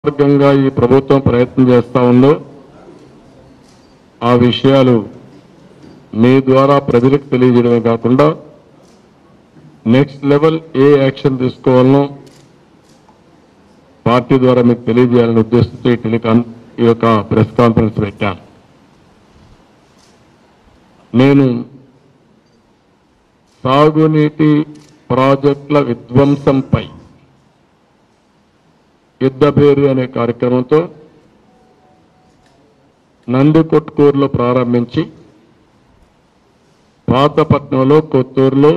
మార్గంగా ఈ ప్రభుత్వం ప్రయత్నం చేస్తా ఉందో ఆ విషయాలు మీ ద్వారా ప్రజలకు తెలియజేయడమే కాకుండా నెక్స్ట్ లెవెల్ ఏ యాక్షన్ తీసుకోవాలనో పార్టీ ద్వారా మీకు తెలియజేయాలనే ఉద్దేశంతో ఈ టెలికాన్ ఈ యొక్క ప్రెస్ కాన్ఫరెన్స్ పెట్టాను నేను సాగునీటి ప్రాజెక్టుల విధ్వంసంపై యుద్ధభేరి అనే కార్యక్రమంతో నందికొట్కూరులో ప్రారంభించి పాతపట్నంలో కొత్తూరులో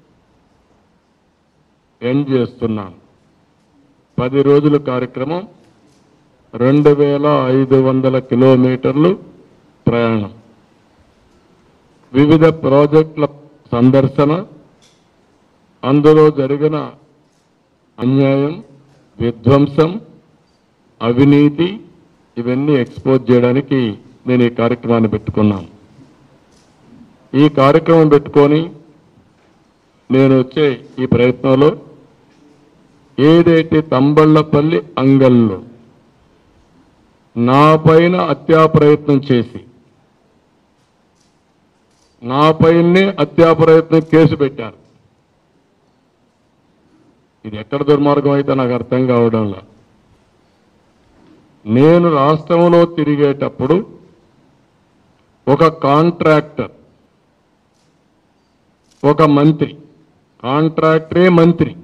ఎండ్ చేస్తున్నాను పది రోజుల కార్యక్రమం రెండు వేల ఐదు వందల కిలోమీటర్లు ప్రయాణం వివిధ ప్రాజెక్టుల సందర్శన అందులో జరిగిన అన్యాయం విధ్వంసం అవినీతి ఇవన్నీ ఎక్స్పోజ్ చేయడానికి నేను ఈ కార్యక్రమాన్ని పెట్టుకున్నాను ఈ కార్యక్రమం పెట్టుకొని నేను వచ్చే ఈ ప్రయత్నంలో ఏదైతే తంబళ్లపల్లి అంగల్లో నా పైన హత్యా ప్రయత్నం చేసి నా పైనే హత్యా ప్రయత్నం కేసు పెట్టారు ఇది ఎక్కడ దుర్మార్గం అయితే నాకు అర్థం కావడంలా నేను రాష్ట్రంలో తిరిగేటప్పుడు ఒక కాంట్రాక్టర్ ఒక మంత్రి కాంట్రాక్టరే మంత్రి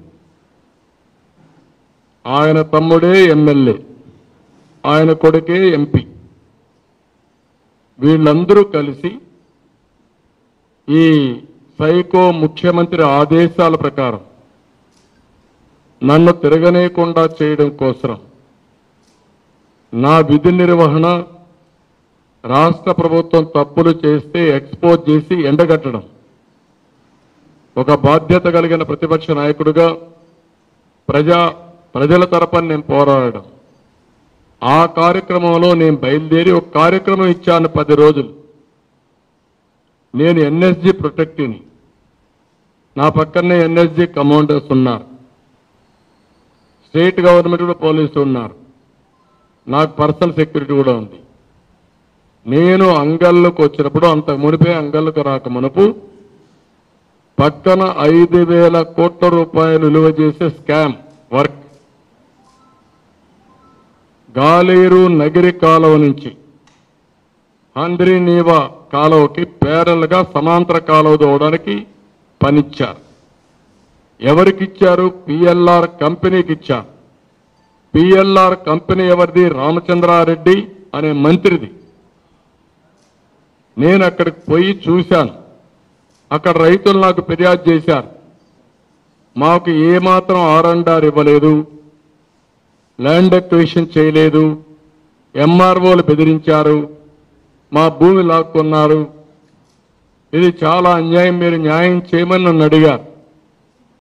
ఆయన తమ్ముడే ఎమ్మెల్యే ఆయన కొడుకే ఎంపీ వీళ్ళందరూ కలిసి ఈ సైకో ముఖ్యమంత్రి ఆదేశాల ప్రకారం నన్ను తిరగనేయకుండా చేయడం కోసం నా విధి నిర్వహణ రాష్ట్ర ప్రభుత్వం తప్పులు చేస్తే ఎక్స్పోజ్ చేసి ఎండగట్టడం ఒక బాధ్యత కలిగిన ప్రతిపక్ష నాయకుడిగా ప్రజా ప్రజల తరపున నేను పోరాడడం ఆ కార్యక్రమంలో నేను బయలుదేరి ఒక కార్యక్రమం ఇచ్చాను పది రోజులు నేను ఎన్ఎస్జి ప్రొటెక్టివ్ని నా పక్కనే ఎన్ఎస్జి కమాండర్స్ ఉన్నారు స్టేట్ గవర్నమెంట్ కూడా పోలీసులు ఉన్నారు నాకు పర్సనల్ సెక్యూరిటీ కూడా ఉంది నేను అంగళ్ళకు వచ్చినప్పుడు అంత మునిపే అంగళ్ళకు రాక మునుపు పక్కన ఐదు వేల కోట్ల రూపాయలు విలువ చేసే స్కామ్ వర్క్ గాలేరు నగిరి కాలువ నుంచి హంద్రి నీవా కాలువకి పేరల్గా సమాంతర కాలువ దోవడానికి పనిచ్చారు ఎవరికిచ్చారు పిఎల్ఆర్ కంపెనీకి ఇచ్చారు పిఎల్ఆర్ కంపెనీ ఎవరిది రామచంద్రారెడ్డి అనే మంత్రిది నేను అక్కడికి పోయి చూశాను అక్కడ రైతులు నాకు ఫిర్యాదు చేశారు మాకు ఏమాత్రం ఆర్ఎండ్ఆర్ ఇవ్వలేదు ల్యాండ్ ఎక్విషన్ చేయలేదు ఎంఆర్ఓలు బెదిరించారు మా భూమి లాక్కున్నారు ఇది చాలా అన్యాయం మీరు న్యాయం చేయమని నన్ను అడిగారు